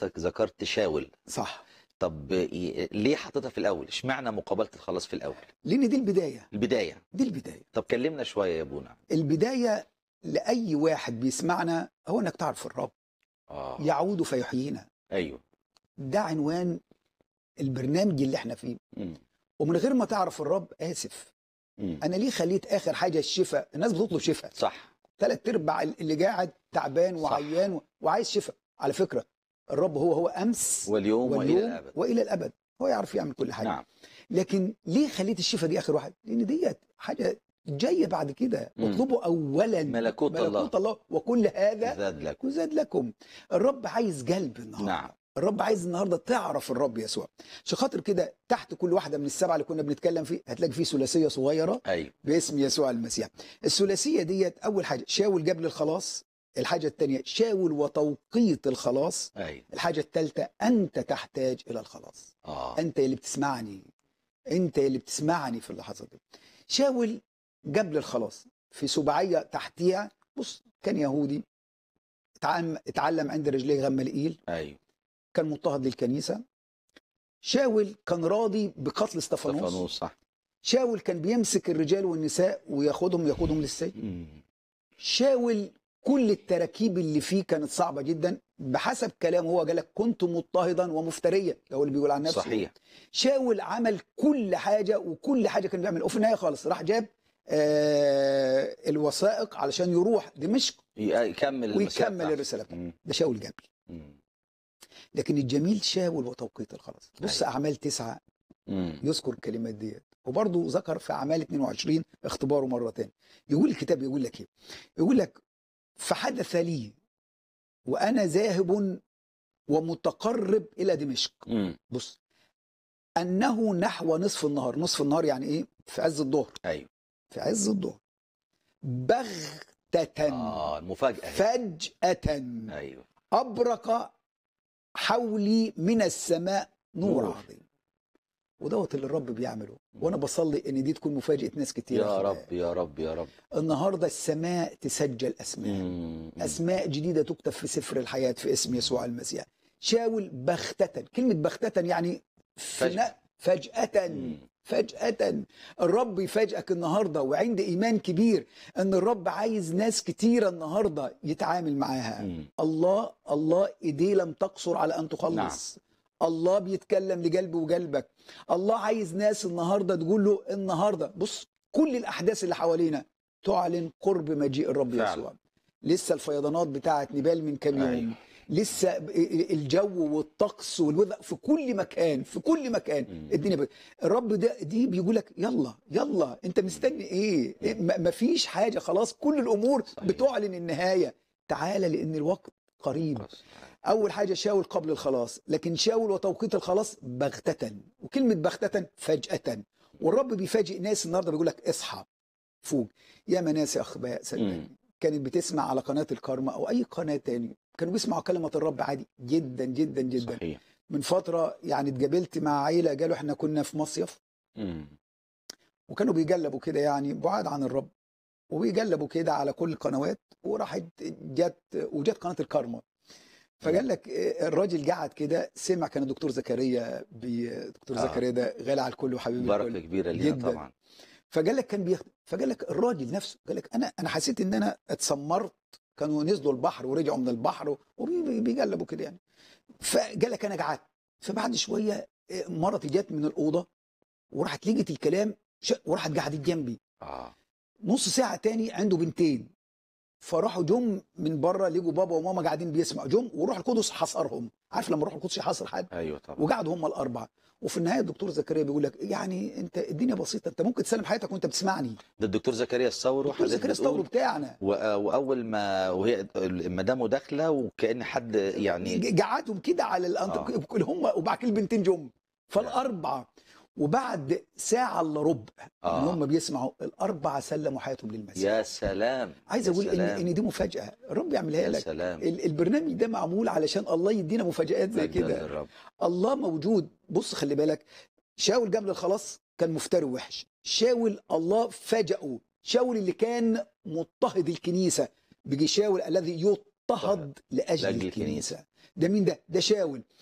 حضرتك ذكرت شاول صح طب ي- ليه حطيتها في الاول اشمعنى مقابله الخلاص في الاول لان دي البدايه البدايه دي البدايه طب كلمنا شويه يا ابونا البدايه لاي واحد بيسمعنا هو انك تعرف الرب اه يعود فيحيينا ايوه ده عنوان البرنامج اللي احنا فيه مم. ومن غير ما تعرف الرب اسف مم. انا ليه خليت اخر حاجه الشفاء الناس بتطلب شفاء صح ثلاث ارباع اللي قاعد تعبان صح. وعيان و- وعايز شفاء على فكره الرب هو هو امس واليوم والى واليوم الابد والى الابد هو يعرف يعمل كل حاجه نعم لكن ليه خليت الشفاء دي اخر واحد لان ديت حاجه جايه بعد كده مم. اطلبوا اولا ملكوت الله. ملكوت الله وكل هذا زاد لك يزاد لكم الرب عايز قلب النهارده نعم الرب عايز النهارده تعرف الرب يسوع عشان خاطر كده تحت كل واحده من السبعه اللي كنا بنتكلم فيه هتلاقي فيه ثلاثيه صغيره ايوه باسم يسوع المسيح الثلاثيه ديت اول حاجه شاول قبل الخلاص الحاجه الثانيه شاول وتوقيت الخلاص ايوه الحاجه الثالثه انت تحتاج الى الخلاص اه انت اللي بتسمعني انت اللي بتسمعني في اللحظه دي شاول قبل الخلاص في سبعيه تحتيها بص كان يهودي اتعلم اتعلم عند رجليه غمالئيل ايوه كان مضطهد للكنيسه شاول كان راضي بقتل استفانوس استفانوس صح شاول كان بيمسك الرجال والنساء وياخدهم ياخدهم للسجن مم. شاول كل التراكيب اللي فيه كانت صعبه جدا بحسب كلامه هو قال لك كنت مضطهدا ومفتريا ده هو اللي بيقول عن نفسه صحيح شاول عمل كل حاجه وكل حاجه كان بيعمل وفي النهايه خالص راح جاب آه الوثائق علشان يروح دمشق يكمل المسيرة ويكمل بتاعته. الرساله بتاعته مم. ده شاول جابل مم. لكن الجميل شاول وتوقيت الخلاص بص أيوة. اعمال تسعه مم. يذكر الكلمات ديت وبرضه ذكر في اعمال 22 اختباره مره تاني يقول الكتاب يقول لك ايه يقول لك فحدث لي وانا ذاهب ومتقرب الى دمشق مم. بص انه نحو نصف النهار نصف النهار يعني ايه في عز الظهر ايوه في عز الظهر بغتة اه المفاجاه هي. فجأة ايوه أبرق حولي من السماء نور نور. عظيم ودوت اللي الرب بيعمله وانا بصلي ان دي تكون مفاجاه ناس كتير يا رب يا رب يا رب النهارده السماء تسجل اسماء مم. اسماء جديده تكتب في سفر الحياه في اسم يسوع المسيح شاول بغتة كلمه بغتة يعني فجأة. فجأة فجأة مم. فجأة الرب يفاجئك النهارده وعندي ايمان كبير ان الرب عايز ناس كتيره النهارده يتعامل معاها مم. الله الله ايديه لم تقصر على ان تخلص الله بيتكلم لقلبي وقلبك الله عايز ناس النهارده تقول له النهارده بص كل الاحداث اللي حوالينا تعلن قرب مجيء الرب فعلا. يسوع لسه الفيضانات بتاعت نبال من كام يوم أيوة. لسه الجو والطقس والوضع في كل مكان في كل مكان مم. الدنيا بي... الرب ده دي بيقول لك يلا يلا انت مستني ايه إيه؟ ما ما فيش حاجه خلاص كل الامور صحيح. بتعلن النهايه تعالى لان الوقت قريب خلاص. اول حاجه شاول قبل الخلاص لكن شاول وتوقيت الخلاص بغتة وكلمه بغتة فجأة والرب بيفاجئ ناس النهارده بيقول لك اصحى فوق يا ناس يا اخباء صدقني مم. كانت بتسمع على قناه الكارما او اي قناه تاني كانوا بيسمعوا كلمه الرب عادي جدا جدا جدا صحيح من فتره يعني اتقابلت مع عيله قالوا احنا كنا في مصيف مم. وكانوا بيجلبوا كده يعني بعاد عن الرب وبيجلبوا كده على كل القنوات وراحت جت وجت قناه الكارما فقال لك إيه، الراجل قعد كده سمع كان الدكتور زكريا بي- دكتور آه. زكريا ده غالي على الكل وحبيب بركه الكل كبيره لينا جداً. طبعا فقال لك كان بيخدم فقال لك الراجل نفسه قال لك انا انا حسيت ان انا اتسمرت كانوا نزلوا البحر ورجعوا من البحر وبيجلبوا كده يعني فقال لك انا قعدت فبعد شويه إيه، مرتي جت من الاوضه وراحت لقيت الكلام ش- وراحت قعدت جنبي اه نص ساعه تاني عنده بنتين فراحوا جم من بره لقوا بابا وماما قاعدين بيسمعوا جم وروح القدس حصرهم عارف لما روح القدس يحصر حد ايوه طبعا وقعدوا هم الاربعه وفي النهايه الدكتور زكريا بيقول لك يعني انت الدنيا بسيطه انت ممكن تسلم حياتك وانت بتسمعني ده الدكتور زكريا الثوري دكتور وحضرتك زكريا بتقول استورو بتاعنا و- واول ما وهي مدامه داخله وكان حد يعني ج- قعدهم كده على الأنت... آه. هم وبعد كده البنتين جم فالاربعه وبعد ساعه الا ربع آه. ان هم بيسمعوا الاربعه سلموا حياتهم للمسيح يا سلام عايز يا اقول ان سلام. ان دي مفاجاه الرب يعملها يا لك سلام ال- البرنامج ده معمول علشان الله يدينا مفاجآت زي مجداً كده للرب. الله موجود بص خلي بالك شاول قبل الخلاص كان مفتري وحش شاول الله فاجأه شاول اللي كان مضطهد الكنيسة بيجي شاول الذي يضطهد لأجل لأجل الكنيسة ده مين ده ده شاول